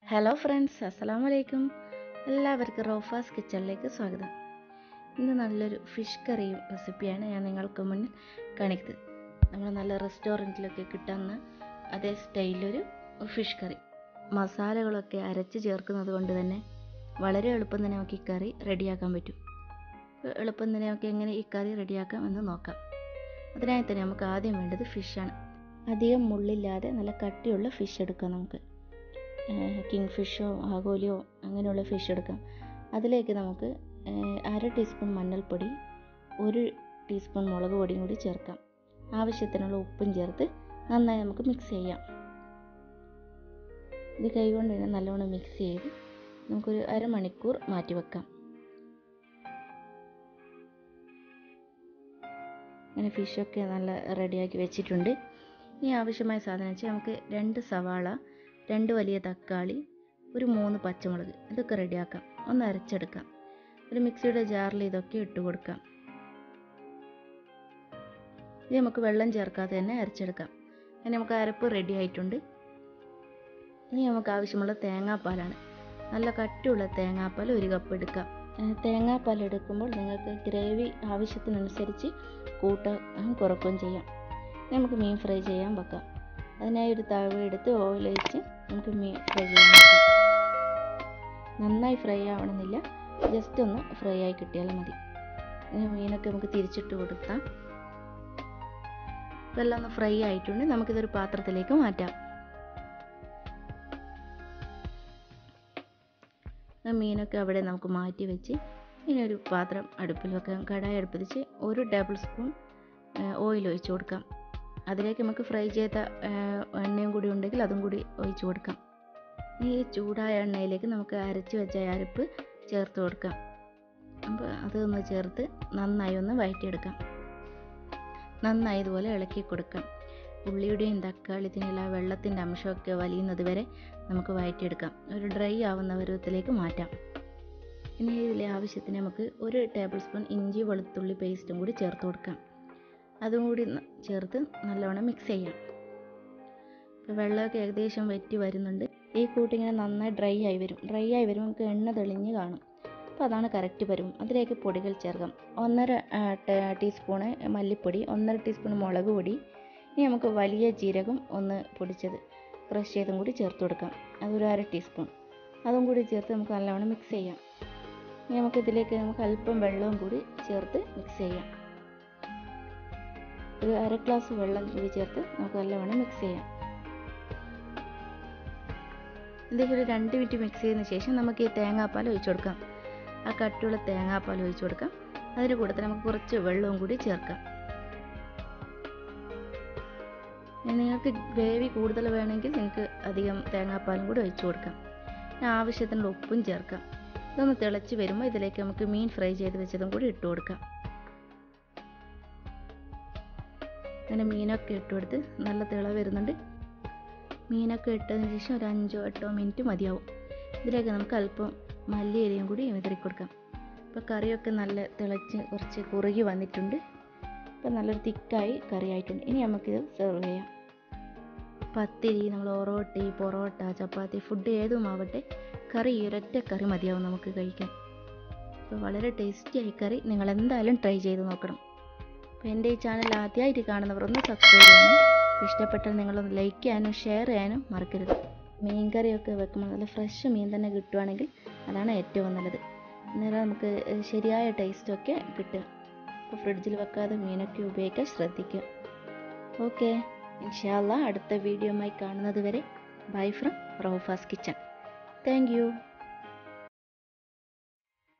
hello friends അസ്സലാമു അലൈക്കും എല്ലാവർക്കും റോഫാസ് കിച്ചണിലേക്ക് സ്വാഗതം ഇന്ന് നല്ലൊരു ഫിഷ് കറിയും റെസിപ്പിയാണ് ഞാൻ നിങ്ങൾക്ക് മുന്നിൽ കാണിക്കുന്നത് നമ്മൾ നല്ല റെസ്റ്റോറൻറ്റിലൊക്കെ കിട്ടുന്ന അതേ സ്റ്റൈലൊരു ഫിഷ് കറി മസാലകളൊക്കെ അരച്ച് ചേർക്കുന്നത് കൊണ്ട് തന്നെ വളരെ എളുപ്പം തന്നെ നമുക്ക് ഈ കറി റെഡിയാക്കാൻ പറ്റും അപ്പോൾ എളുപ്പം തന്നെ നമുക്ക് എങ്ങനെ ഈ കറി റെഡിയാക്കാം എന്ന് നോക്കാം അതിനായി തന്നെ നമുക്ക് ആദ്യം വേണ്ടത് ഫിഷാണ് അധികം മുള്ളില്ലാതെ നല്ല കട്ടിയുള്ള ഫിഷ് എടുക്കാം നമുക്ക് കിങ് ഫിഷോ ആഗോലിയോ അങ്ങനെയുള്ള ഫിഷ് എടുക്കാം അതിലേക്ക് നമുക്ക് അര ടീസ്പൂൺ മഞ്ഞൾപ്പൊടി ഒരു ടീസ്പൂൺ മുളക് പൊടിയും കൂടി ചേർക്കാം ആവശ്യത്തിനുള്ള ഉപ്പും ചേർത്ത് നന്നായി നമുക്ക് മിക്സ് ചെയ്യാം ഇത് കൈകൊണ്ട് തന്നെ നല്ലോണം മിക്സ് ചെയ്ത് നമുക്കൊരു അരമണിക്കൂർ മാറ്റി വെക്കാം അങ്ങനെ ഫിഷൊക്കെ നല്ല റെഡിയാക്കി വെച്ചിട്ടുണ്ട് ഇനി ആവശ്യമായ സാധനം വെച്ചാൽ നമുക്ക് രണ്ട് സവാള രണ്ട് വലിയ തക്കാളി ഒരു മൂന്ന് പച്ചമുളക് ഇതൊക്കെ റെഡിയാക്കാം ഒന്ന് അരച്ചെടുക്കാം ഒരു മിക്സിയുടെ ജാറിൽ ഇതൊക്കെ ഇട്ട് കൊടുക്കാം ഇത് നമുക്ക് വെള്ളം ചേർക്കാതെ തന്നെ അരച്ചെടുക്കാം അങ്ങനെ നമുക്ക് അരപ്പ് റെഡി ആയിട്ടുണ്ട് ഇനി നമുക്ക് ആവശ്യമുള്ള തേങ്ങാപ്പാലാണ് നല്ല കട്ടിയുള്ള തേങ്ങാപ്പാൽ ഒരു കപ്പ് എടുക്കാം തേങ്ങാപ്പാൽ എടുക്കുമ്പോൾ നിങ്ങൾക്ക് ഗ്രേവി ആവശ്യത്തിനനുസരിച്ച് കൂട്ടുകയും കുറക്കുകയും ചെയ്യാം നമുക്ക് മീൻ ഫ്രൈ ചെയ്യാൻ വെക്കാം അതിനായി ഒരു തവ എടുത്ത് ഓയിൽ ഒഴിച്ച് നമുക്ക് മീൻ ഫ്രൈ ചെയ്യാൻ വെക്കാം നന്നായി ഫ്രൈ ആവണമെന്നില്ല ജസ്റ്റ് ഒന്ന് ഫ്രൈ ആയി കിട്ടിയാലും മതി ഇനി മീനൊക്കെ നമുക്ക് തിരിച്ചിട്ട് കൊടുക്കാം ഇതെല്ലാം ഒന്ന് ഫ്രൈ ആയിട്ടുണ്ട് നമുക്കിതൊരു പാത്രത്തിലേക്ക് മാറ്റാം മീനൊക്കെ അവിടെ നമുക്ക് മാറ്റി വെച്ച് ഇനി ഒരു പാത്രം അടുപ്പിൽ വെക്കാം കടായി അടുപ്പിൽ വെച്ച് ഒരു ടേബിൾ സ്പൂൺ ഓയിൽ ഒഴിച്ച് കൊടുക്കാം അതിലേക്ക് നമുക്ക് ഫ്രൈ ചെയ്ത എണ്ണയും കൂടി ഉണ്ടെങ്കിൽ അതും കൂടി ഒഴിച്ച് കൊടുക്കാം ഈ ചൂടായ എണ്ണയിലേക്ക് നമുക്ക് അരച്ച് വെച്ച അരപ്പ് ചേർത്ത് കൊടുക്കാം അപ്പോൾ അതൊന്ന് ചേർത്ത് നന്നായി ഒന്ന് വഴറ്റിയെടുക്കാം നന്നായി ഇതുപോലെ ഇളക്കി കൊടുക്കാം ഉള്ളിയുടെയും തക്കാളിത്തിനുള്ള വെള്ളത്തിൻ്റെ അംശമൊക്കെ വലിയുന്നത് വരെ നമുക്ക് വഴറ്റിയെടുക്കാം ഒരു ഡ്രൈ ആവുന്ന പരുവത്തിലേക്ക് മാറ്റാം ഇനി ഇതിലെ ആവശ്യത്തിന് നമുക്ക് ഒരു ടേബിൾ സ്പൂൺ ഇഞ്ചി വെളുത്തുള്ളി പേസ്റ്റും കൂടി ചേർത്ത് കൊടുക്കാം അതും കൂടി ചേർത്ത് നല്ലവണ്ണം മിക്സ് ചെയ്യാം ഇപ്പോൾ വെള്ളമൊക്കെ ഏകദേശം വറ്റി വരുന്നുണ്ട് ഈ കൂട്ടിങ്ങനെ നന്നായി ഡ്രൈ ആയി വരും ഡ്രൈ ആയി വരുമ്പോൾ നമുക്ക് എണ്ണ തെളിഞ്ഞ് കാണും അപ്പോൾ അതാണ് കറക്റ്റ് പരുവം അതിലേക്ക് പൊടികൾ ചേർക്കാം ഒന്നര ടീസ്പൂണ് മല്ലിപ്പൊടി ഒന്നര ടീസ്പൂൺ മുളക് പൊടി ഇനി നമുക്ക് വലിയ ജീരകം ഒന്ന് പൊടിച്ചത് ക്രഷ് ചെയ്തും കൂടി ചേർത്ത് കൊടുക്കാം അതൊരു അര ടീസ്പൂൺ അതും കൂടി ചേർത്ത് നമുക്ക് നല്ലവണ്ണം മിക്സ് ചെയ്യാം ഇനി നമുക്ക് ഇതിലേക്ക് നമുക്ക് അല്പം വെള്ളവും കൂടി ചേർത്ത് മിക്സ് ചെയ്യാം ഒരു അര ഗ്ലാസ് വെള്ളം കൂടി ചേർത്ത് നമുക്ക് നല്ലവണ്ണം മിക്സ് ചെയ്യാം ഇതിലേക്ക് ഒരു രണ്ട് മിനിറ്റ് മിക്സ് ചെയ്തതിന് ശേഷം നമുക്ക് ഈ തേങ്ങാപ്പാൽ ഒഴിച്ചു കൊടുക്കാം ആ കട്ടിയുള്ള തേങ്ങാപ്പാൽ ഒഴിച്ചു കൊടുക്കാം അതിന് കൂടെ നമുക്ക് കുറച്ച് വെള്ളവും കൂടി ചേർക്കാം നിങ്ങൾക്ക് ഗ്രേവി കൂടുതൽ വേണമെങ്കിൽ നിങ്ങൾക്ക് അധികം തേങ്ങാപ്പാലും കൂടി ഒഴിച്ചു കൊടുക്കാം ആവശ്യത്തിനുള്ള ഉപ്പും ചേർക്കാം ഇതൊന്ന് തിളച്ച് വരുമ്പോൾ ഇതിലേക്ക് നമുക്ക് മീൻ ഫ്രൈ ചെയ്ത് വെച്ചതും കൂടി ഇട്ട് കൊടുക്കാം അങ്ങനെ മീനൊക്കെ ഇട്ട് കൊടുത്ത് നല്ല തിള വരുന്നുണ്ട് മീനൊക്കെ ഇട്ടതിന് ശേഷം ഒരു അഞ്ചോ എട്ടോ മിനിറ്റ് മതിയാവും ഇതിലേക്ക് നമുക്ക് അല്പം മല്ലിയിലയും കൂടി വിതറി കൊടുക്കാം ഇപ്പോൾ കറിയൊക്കെ നല്ല തിളച്ച് കുറച്ച് കുറുകി വന്നിട്ടുണ്ട് ഇപ്പോൾ നല്ലൊരു തിക്കായി കറി ആയിട്ടുണ്ട് ഇനി നമുക്കിത് സെർവ് ചെയ്യാം പത്തിരി നമ്മൾ ഒറോട്ടി പൊറോട്ട ചപ്പാത്തി ഫുഡ് ഏതുമാവട്ടെ കറി ഒരൊറ്റ കറി മതിയാവും നമുക്ക് കഴിക്കാൻ അപ്പോൾ വളരെ ടേസ്റ്റിയായി കറി നിങ്ങൾ എന്തായാലും ട്രൈ ചെയ്ത് നോക്കണം അപ്പോൾ എൻ്റെ ഈ ചാനൽ ആദ്യമായിട്ട് കാണുന്നവർ ഒന്ന് സബ്സ്ക്രൈബ് ചെയ്യണം ഇഷ്ടപ്പെട്ടാൽ നിങ്ങളൊന്ന് ലൈക്ക് ചെയ്യാനും ഷെയർ ചെയ്യാനും മറക്കരുത് മീൻ കറിയൊക്കെ വെക്കുമ്പോൾ നല്ല ഫ്രഷ് മീൻ തന്നെ കിട്ടുവാണെങ്കിൽ അതാണ് ഏറ്റവും നല്ലത് അന്നേരം നമുക്ക് ശരിയായ ടേസ്റ്റൊക്കെ കിട്ടുക അപ്പോൾ ഫ്രിഡ്ജിൽ വെക്കാതെ മീനൊക്കെ ഉപയോഗിക്കാൻ ശ്രദ്ധിക്കുക ഓക്കെ ഇൻഷാല്ല അടുത്ത വീഡിയോയുമായി കാണുന്നത് വരെ bye from Rofa's kitchen thank